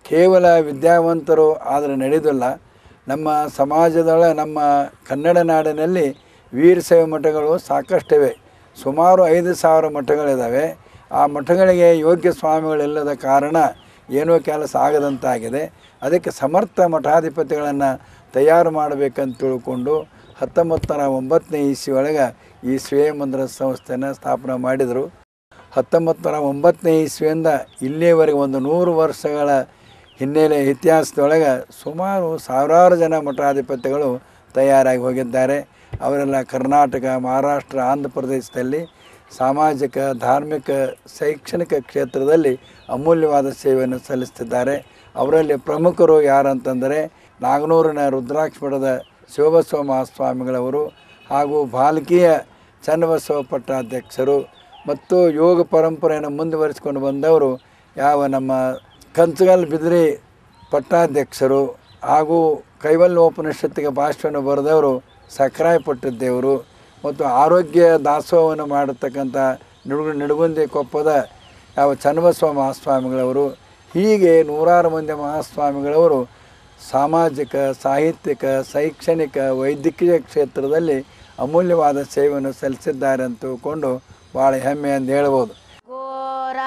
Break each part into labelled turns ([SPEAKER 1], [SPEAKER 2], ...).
[SPEAKER 1] ಕೇವಲ ವಿದ್ಯಾವಂತರು ಆದರೆ ನಡೆಯೋದಿಲ್ಲ ನಮ್ಮ ಸಮಾಜದೊಳ ನಮ್ಮ ಕನ್ನಡ ನಾಡಿನಲ್ಲಿ ವೀರಶೈವ ಮಠಗಳು ಸಾಕಷ್ಟಿವೆ ಸುಮಾರು ಐದು ಸಾವಿರ ಮಠಗಳಿದ್ದಾವೆ ಆ ಮಠಗಳಿಗೆ ಯೋಗ್ಯ ಸ್ವಾಮಿಗಳಿಲ್ಲದ ಕಾರಣ ಏನೋ ಕೆಲಸ ಆಗದಂತಾಗಿದೆ ಅದಕ್ಕೆ ಸಮರ್ಥ ಮಠಾಧಿಪತಿಗಳನ್ನು ತಯಾರು ಮಾಡಬೇಕಂತ ತಿಳ್ಕೊಂಡು ಹತ್ತೊಂಬತ್ತರ ಒಂಬತ್ತನೇ ಇಸ್ವಿ ಒಳಗೆ ಈ ಸ್ವಯಂ ಮಂದಿರ ಸಂಸ್ಥೆಯನ್ನು ಸ್ಥಾಪನೆ ಮಾಡಿದರು ಹತ್ತೊಂಬತ್ತು ನೂರ ಒಂಬತ್ತನೇ ಇಸ್ವಿಯಿಂದ ಇಲ್ಲಿಯವರೆಗೆ ಒಂದು ನೂರು ವರ್ಷಗಳ ಹಿನ್ನೆಲೆ ಇತಿಹಾಸದೊಳಗೆ ಸುಮಾರು ಸಾವಿರಾರು ಜನ ಮಠಾಧಿಪತಿಗಳು ತಯಾರಾಗಿ ಹೋಗಿದ್ದಾರೆ ಅವರೆಲ್ಲ ಕರ್ನಾಟಕ ಮಹಾರಾಷ್ಟ್ರ ಆಂಧ್ರ ಪ್ರದೇಶದಲ್ಲಿ ಸಾಮಾಜಿಕ ಧಾರ್ಮಿಕ ಶೈಕ್ಷಣಿಕ ಕ್ಷೇತ್ರದಲ್ಲಿ ಅಮೂಲ್ಯವಾದ ಸೇವೆಯನ್ನು ಸಲ್ಲಿಸ್ತಿದ್ದಾರೆ ಅವರಲ್ಲಿ ಪ್ರಮುಖರು ಯಾರಂತಂದರೆ ನಾಗನೂರಿನ ರುದ್ರಾಕ್ಷ ಮಠದ ಶಿವಬಸವ ಮಹಾಸ್ವಾಮಿಗಳವರು ಹಾಗೂ ಬಾಲ್ಕಿಯ ಚನ್ನಬಸವ ಪಟ್ಟಾಧ್ಯಕ್ಷರು ಮತ್ತು ಯೋಗ ಪರಂಪರೆಯನ್ನು ಮುಂದುವರಿಸಿಕೊಂಡು ಬಂದವರು ಯಾವ ನಮ್ಮ ಕಂಚಗಲ್ ಬಿದಿರಿ ಪಟ್ಟಾಧ್ಯಕ್ಷರು ಹಾಗೂ ಕೈವಲ್ಯೋಪನಿಷತ್ತಿಗೆ ಭಾಷೆಯನ್ನು ಬರೆದವರು ಸಕ್ರಾಯ ಪಟ್ಟಿದ್ದೇವರು ಮತ್ತು ಆರೋಗ್ಯ ದಾಸೋಹವನ್ನು ಮಾಡತಕ್ಕಂಥ ನಿಡುಗು ನಿಡುಗುಂದಿ ಕೊಪ್ಪದ ಯಾವ ಚನ್ನಬಸವ ಮಹಾಸ್ವಾಮಿಗಳವರು ಹೀಗೆ ನೂರಾರು ಮಂದಿ ಮಹಾಸ್ವಾಮಿಗಳವರು ಸಾಮಾಜಿಕ ಸಾಹಿತ್ಯಿಕ ಶೈಕ್ಷಣಿಕ ವೈದ್ಯಕೀಯ ಕ್ಷೇತ್ರದಲ್ಲಿ ಅಮೂಲ್ಯವಾದ ಸೇವೆಯನ್ನು ಸಲ್ಲಿಸಿದ್ದಾರೆ ಅಂತ ತಿಳ್ಕೊಂಡು ಭಾಳ ಹೆಮ್ಮೆ ಅಂತ ಹೇಳ್ಬೋದು
[SPEAKER 2] ಘೋರ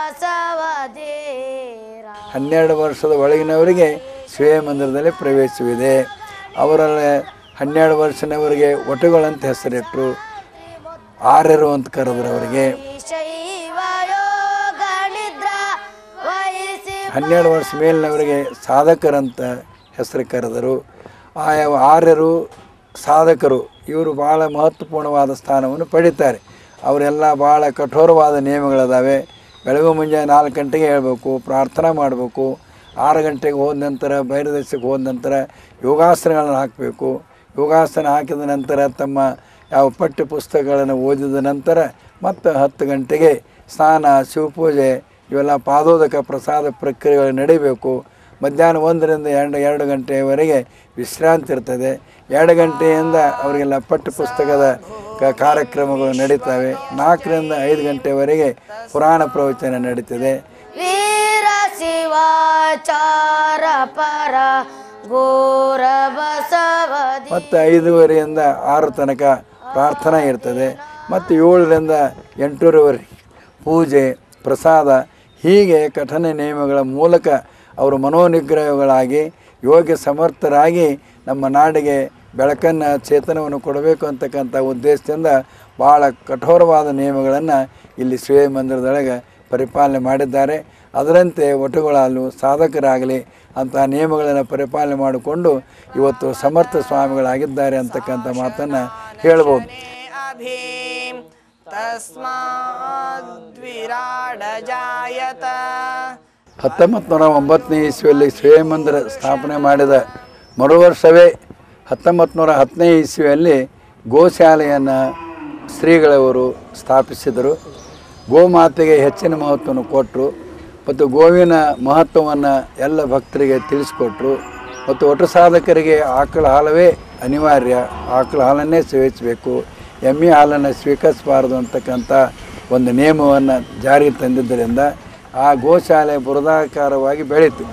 [SPEAKER 2] ಬಸವದೇರ
[SPEAKER 1] ಹನ್ನೆರಡು ವರ್ಷದ ಒಳಗಿನವರಿಗೆ ಶಿವ ಮಂದಿರದಲ್ಲಿ ಪ್ರವೇಶವಿದೆ ಅವರಲ್ಲಿ ಹನ್ನೆರಡು ವರ್ಷನವರಿಗೆ ಒಟುಗಳಂತ ಹೆಸರಿಟ್ಟರು ಆರ್ಯರು ಅಂತ ಕರೆದ್ರು ಅವರಿಗೆ
[SPEAKER 2] ಶೈವ ಯೋಗ ನಿದ್ರಾ ವಹಿಸಿ
[SPEAKER 1] ಹನ್ನೆರಡು ವರ್ಷ ಮೇಲಿನವರಿಗೆ ಸಾಧಕರಂತ ಹೆಸರು ಕರೆದರು ಆಯಾ ಆರ್ಯರು ಸಾಧಕರು ಇವರು ಭಾಳ ಮಹತ್ವಪೂರ್ಣವಾದ ಸ್ಥಾನವನ್ನು ಪಡೀತಾರೆ ಅವರೆಲ್ಲ ಭಾಳ ಕಠೋರವಾದ ನಿಯಮಗಳಿದಾವೆ ಬೆಳಗ್ಗೆ ಮುಂಜಾನೆ ನಾಲ್ಕು ಗಂಟೆಗೆ ಹೇಳ್ಬೇಕು ಪ್ರಾರ್ಥನಾ ಮಾಡಬೇಕು ಆರು ಗಂಟೆಗೆ ಹೋದ ನಂತರ ಬಹಿರ್ದೇಶಕ್ಕೆ ಹೋದ ನಂತರ ಯೋಗಾಸನಗಳನ್ನು ಹಾಕಬೇಕು ಯೋಗಾಸನ ಹಾಕಿದ ನಂತರ ತಮ್ಮ ಯಾವ ಪಠ್ಯ ಪುಸ್ತಕಗಳನ್ನು ಓದಿದ ನಂತರ ಮತ್ತು ಹತ್ತು ಗಂಟೆಗೆ ಸ್ನಾನ ಶಿವಪೂಜೆ ಇವೆಲ್ಲ ಪಾದೋದಕ ಪ್ರಸಾದ ಪ್ರಕ್ರಿಯೆಗಳು ನಡೀಬೇಕು ಮಧ್ಯಾಹ್ನ ಒಂದರಿಂದ ಎರಡು ಎರಡು ಗಂಟೆಯವರೆಗೆ ವಿಶ್ರಾಂತಿ ಇರ್ತದೆ ಎರಡು ಗಂಟೆಯಿಂದ ಅವರಿಗೆಲ್ಲ ಪಠ್ಯ ಪುಸ್ತಕದ ಕ- ಕಾರ್ಯಕ್ರಮಗಳು ನಡೀತವೆ ನಾಲ್ಕರಿಂದ ಐದು ಗಂಟೆವರೆಗೆ ಪುರಾಣ ಪ್ರವಚನ ನಡೀತದೆ
[SPEAKER 2] ವೀರ ಶಿವಾಚಾರ ಪರ ಘೋರ ಬಸವದಿ
[SPEAKER 1] ಮತ್ತು ಐದೂವರೆಯಿಂದ ಆರು ತನಕ ಪ್ರಾರ್ಥನಾ ಇರ್ತದೆ ಮತ್ತು ಏಳರಿಂದ ಎಂಟೂವರೆವರೆಗೆ ಪೂಜೆ ಪ್ರಸಾದ ಹೀಗೆ ಕಠಿಣ ನಿಯಮಗಳ ಮೂಲಕ ಅವರು ಮನೋನಿಗ್ರಹಗಳಾಗಿ ಯೋಗ್ಯ ಸಮರ್ಥರಾಗಿ ನಮ್ಮ ನಾಡಿಗೆ ಬೆಳಕನ್ನು ಚೇತನವನ್ನು ಕೊಡಬೇಕು ಅಂತಕ್ಕಂಥ ಉದ್ದೇಶದಿಂದ ಭಾಳ ಕಠೋರವಾದ ನಿಯಮಗಳನ್ನು ಇಲ್ಲಿ ಶಿವ ಮಂದಿರದೊಳಗೆ ಪರಿಪಾಲನೆ ಮಾಡಿದ್ದಾರೆ ಅದರಂತೆ ಒಟುಗಳಲ್ಲೂ ಸಾಧಕರಾಗಲಿ ಅಂತಹ ನಿಯಮಗಳನ್ನು ಪರಿಪಾಲನೆ ಮಾಡಿಕೊಂಡು ಇವತ್ತು ಸಮರ್ಥ ಸ್ವಾಮಿಗಳಾಗಿದ್ದಾರೆ ಅಂತಕ್ಕಂಥ ಮಾತನ್ನು ಹೇಳ್ಬೋದು
[SPEAKER 3] अभीं तस्माद्विराडजायत
[SPEAKER 1] ಹತ್ತೊಂಬತ್ತು ನೂರ ಒಂಬತ್ತನೇ ಇಸ್ವಿಯಲ್ಲಿ ಶಿವ ಮಂದಿರ ಸ್ಥಾಪನೆ ಮಾಡಿದ ಮರು ವರ್ಷವೇ ಹತ್ತೊಂಬತ್ತು ನೂರ ಹತ್ತನೇ ಇಸ್ವಿಯಲ್ಲಿ ಗೋಶಾಲೆಯನ್ನು ಶ್ರೀಗಳವರು ಸ್ಥಾಪಿಸಿದರು ಗೋಮಾತೆಗೆ ಹೆಚ್ಚಿನ ಮಹತ್ವವನ್ನು ಕೊಟ್ಟರು ಮತ್ತು ಗೋವಿನ ಮಹತ್ವವನ್ನು ಎಲ್ಲ ಭಕ್ತರಿಗೆ ತಿಳಿಸ್ಕೊಟ್ರು ಮತ್ತು ಒಟ್ಟು ಸಾಧಕರಿಗೆ ಆಕಳ ಹಾಲವೇ ಅನಿವಾರ್ಯ ಆಕಳ ಹಾಲನ್ನೇ ಸೇವಿಸಬೇಕು ಎಮ್ಮೆ ಹಾಲನ್ನು ಸ್ವೀಕರಿಸಬಾರದು ಅಂತಕ್ಕಂಥ ಒಂದು ನಿಯಮವನ್ನು ಜಾರಿಗೆ ತಂದಿದ್ದರಿಂದ ಆ ಗೋಶಾಲೆ ಬೃಹದಾಕಾರವಾಗಿ ಬೆಳೀತು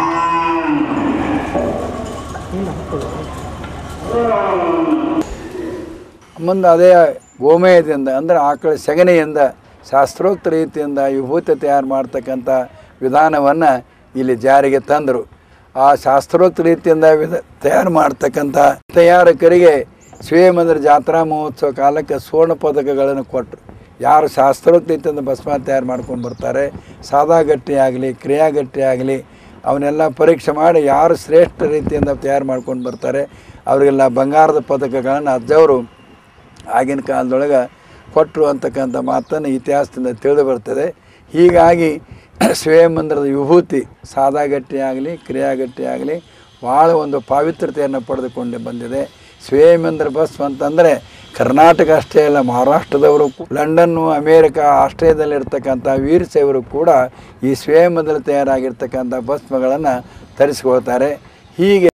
[SPEAKER 1] ಮುಂದೆ ಅದೇ ಗೋಮಯದಿಂದ ಅಂದರೆ ಆಕಳ ಸೆಗಣಿಯಿಂದ ಶಾಸ್ತ್ರೋಕ್ತ ರೀತಿಯಿಂದ ವಿಭೂತಿ ತಯಾರು ಮಾಡ್ತಕ್ಕಂಥ ವಿಧಾನವನ್ನು ಇಲ್ಲಿ ಜಾರಿಗೆ ತಂದರು ಆ ಶಾಸ್ತ್ರೋಕ್ತ ರೀತಿಯಿಂದ ವಿಧ ತಯಾರು ಮಾಡ್ತಕ್ಕಂಥ ತಯಾರಕರಿಗೆ ಶಿವಮಂದಿರ ಜಾತ್ರಾ ಮಹೋತ್ಸವ ಕಾಲಕ್ಕೆ ಸುವರ್ಣ ಪದಕಗಳನ್ನು ಕೊಟ್ಟರು ಯಾರು ಶಾಸ್ತ್ರೋಕ್ತ ರೀತಿಯಿಂದ ಭಸ್ಮ ತಯಾರು ಮಾಡ್ಕೊಂಡು ಬರ್ತಾರೆ ಸಾದಾ ಗಟ್ಟಿ ಆಗಲಿ ಕ್ರಿಯಾಗಟ್ಟಿ ಆಗಲಿ ಅವನ್ನೆಲ್ಲ ಪರೀಕ್ಷೆ ಮಾಡಿ ಯಾರು ಶ್ರೇಷ್ಠ ರೀತಿಯಿಂದ ತಯಾರು ಮಾಡ್ಕೊಂಡು ಬರ್ತಾರೆ ಅವರಿಗೆಲ್ಲ ಬಂಗಾರದ ಪದಕಗಳನ್ನು ಅಜ್ಜವರು ಆಗಿನ ಕಾಲದೊಳಗೆ ಕೊಟ್ಟರು ಅಂತಕ್ಕಂಥ ಮಾತನ್ನು ಇತಿಹಾಸದಿಂದ ತಿಳಿದು ಬರ್ತದೆ ಹೀಗಾಗಿ ಶಿವ ಮಂದಿರದ ವಿಭೂತಿ ಸಾದಾ ಗಟ್ಟಿ ಆಗಲಿ ಕ್ರಿಯಾಗಟ್ಟಿ ಆಗಲಿ ಭಾಳ ಒಂದು ಪಾವಿತ್ರತೆಯನ್ನು ಪಡೆದುಕೊಂಡು ಬಂದಿದೆ ಶಿವ ಮಂದಿರ ಬಸ್ ಅಂತಂದರೆ ಕರ್ನಾಟಕ ಅಷ್ಟೇ ಅಲ್ಲ ಮಹಾರಾಷ್ಟ್ರದವರು ಕೂ- ಲಂಡನ್ನು ಅಮೇರಿಕ ಆಸ್ಟ್ರೇಲಿಯಾದಲ್ಲಿರ್ತಕ್ಕಂಥ ವೀರಶೈವರು ಕೂಡ ಈ ಶಿವ ಮಂದಿರ ತಯಾರಾಗಿರ್ತಕ್ಕಂಥ ಭಸ್ಮಗಳನ್ನು ತರಿಸ್ಕೊಳ್ತಾರೆ ಹೀಗೆ